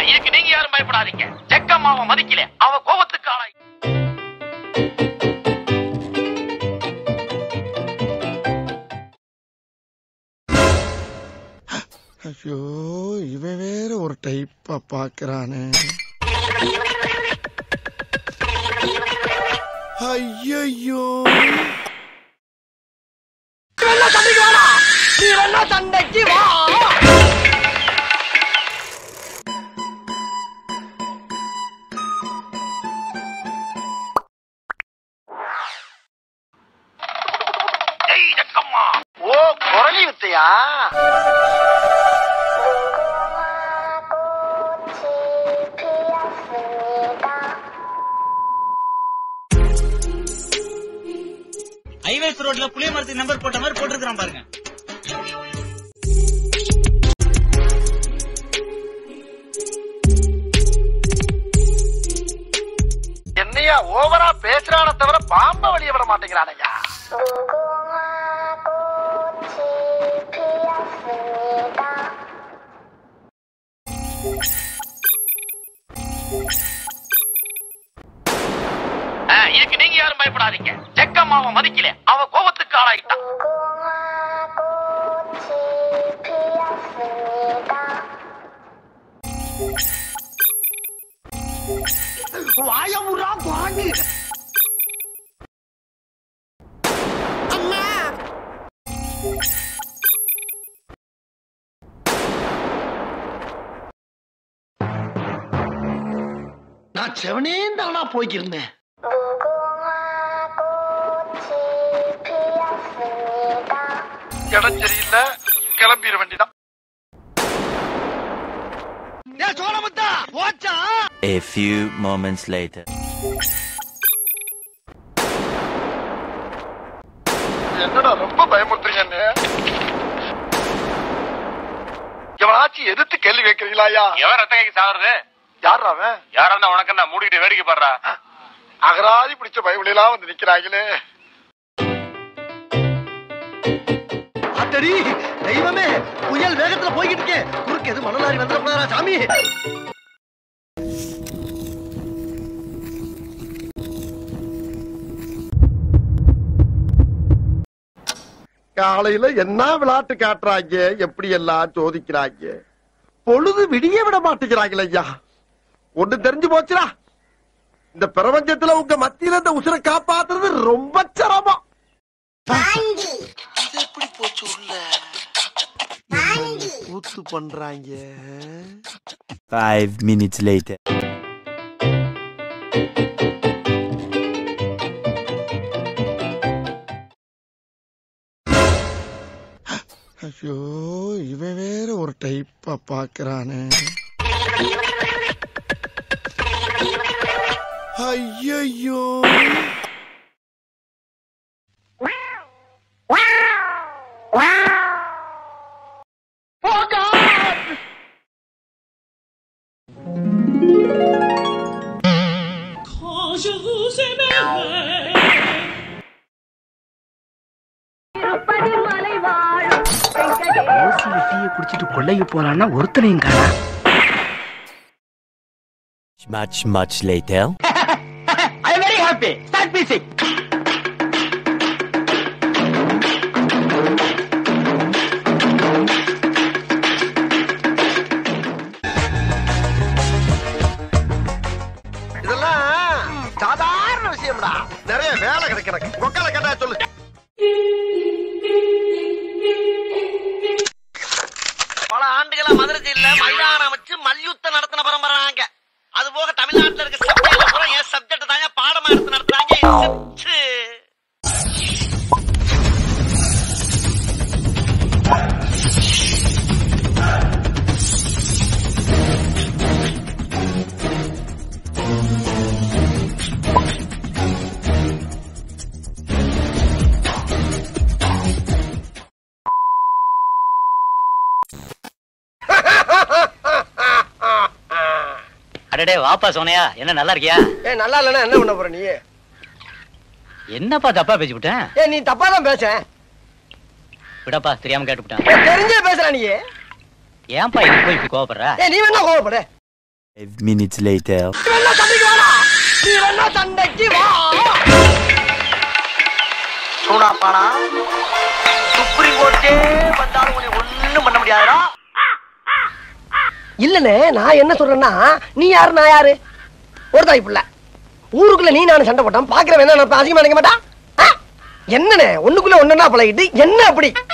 இதுக்கு நீங்க யாரும் பயப்படாதீங்க ஜெக்கம்மாவை மதிக்கல அவ கோபத்துக்கு ஆளாய் ஐயோ இவன் வேற ஒரு டைப்பா பாக்குறானே ஐயோ ஜெய் ஜெக்கம்மா ஓ குரலி வித்தையா ஹைவேஸ் ரோட்ல புளிய மரத்துக்கு நம்பர் போட்ட மாதிரி போட்டிருக்கான் பாருங்க என்னையா ஓவரா பேசுறான தவிர பாம்ப வெளிய விட மாட்டேங்கிறானையா ஆ, இதுக்கு நீங்க யாரும் பயப்படாதீங்க ஜெக்கம்மாவை மதிக்கல அவ கோபத்துக்கு ஆளாயிட்டா வாயமுறா பாண்டி நான் செவனே தானா போய்க்கிருந்தேன் இடம் சரியில்லை கிளம்பிட வேண்டிதான் சோழமுத்தா போச்சா A few moments later. என்னடா ரொம்ப பயமுறுத்துறீங்க என்ன எவனாச்சும் எதிர்த்து கேள்வி கேட்கறீங்களா ஐயா எவன் ரத்த கைக்கு சாகுறது யார் அவன் யாரா இருந்தா உனக்கு என்ன மூடிக்கிட்டு வேடிக்கை பாடுறா அகராதி பிடிச்ச பயவிலாம் வந்து நிக்கிறாங்களே அத்தடி தெய்வமே புயல் வேகத்துல போய்கிட்டு இருக்கேன் குறுக்கு எது மணலாரி வந்துடக்கூடாதா சாமி காலையில என்ன விளையாட்டு காட்டுறாங்க எப்படி எல்லாம் சோதிக்கிறாங்க பொழுது விடிய விட மாட்டேங்கிறாங்களே ஐயா ஒண்ணு தெரிஞ்சு போச்சுடா இந்த பிரபஞ்சத்துல உங்க மத்தியில இந்த உசுரை காப்பாத்துறது ரொம்ப சிரமம் இது எப்படி போச்சு உள்ள கூத்து பண்றாங்க Five minutes later. ஐயோ இவன் வேற ஒரு டைப்பா பாக்குறானே ஐயோ குடிச்சிட்டு கொள்ளைக்கு போறான்னா ஒருத்தனையும் காணா Much, much later. I very happy start music இதெல்லாம் சாதாரண விஷயம்டா நிறைய வேலை கிடைக்கிற கொக்கால கேட்டா சொல்லு பல ஆண்டுகளா மதுரை ஜெயில மைதானம் அமைச்சு மல்யுத்தம் நடத்தின பரம்பராங்க அது போக தமிழ்நாட்டுல இருக்க சப்ஜெக்ட்ல பூரா என் சப்ஜெக்ட் தாங்க பாடமா எடுத்து நடத்துறாங்க இன்செப்ட். அடடே வாப்பா சோனையா என்ன நல்லா இருக்கியா ஏ நல்லா இல்லைன்னா என்ன பண்ண போற நீ என்னப்பா தப்பா பேசி விட்டேன் ஏ நீ தப்பா தான் பேச விடப்பா தெரியாம கேட்டுவிட்டேன் ஏ, தெரிஞ்சே பேசுற நீ ஏன்பா இது போய் இப்படி கோவப்படுற ஏ நீ வேணா கோவப்படு Five minutes later. நீ வேணா சண்டைக்கு வாடா நீ வேணா சண்டைக்கு வா சூடாப்பாடா சுப்ரீம் கோர்ட்டே வந்தாலும் உன்னை ஒண்ணும் பண்ண முடியாதுடா இல்லனே நான் என்ன சொல்றேன்னா நீ யாரு நான் யாரு ஒரு தாய் புள்ள ஊருக்குள்ள நீ நானும் சண்டை போட்டான் பாக்குறவன் என்ன நினைப்பான், அசிங்கமா நினைக்க மாட்டான் ஆ? என்னண்ணே ஒண்ணுக்குள்ள ஒண்ணுன்னா பழகிட்டு என்ன அப்படி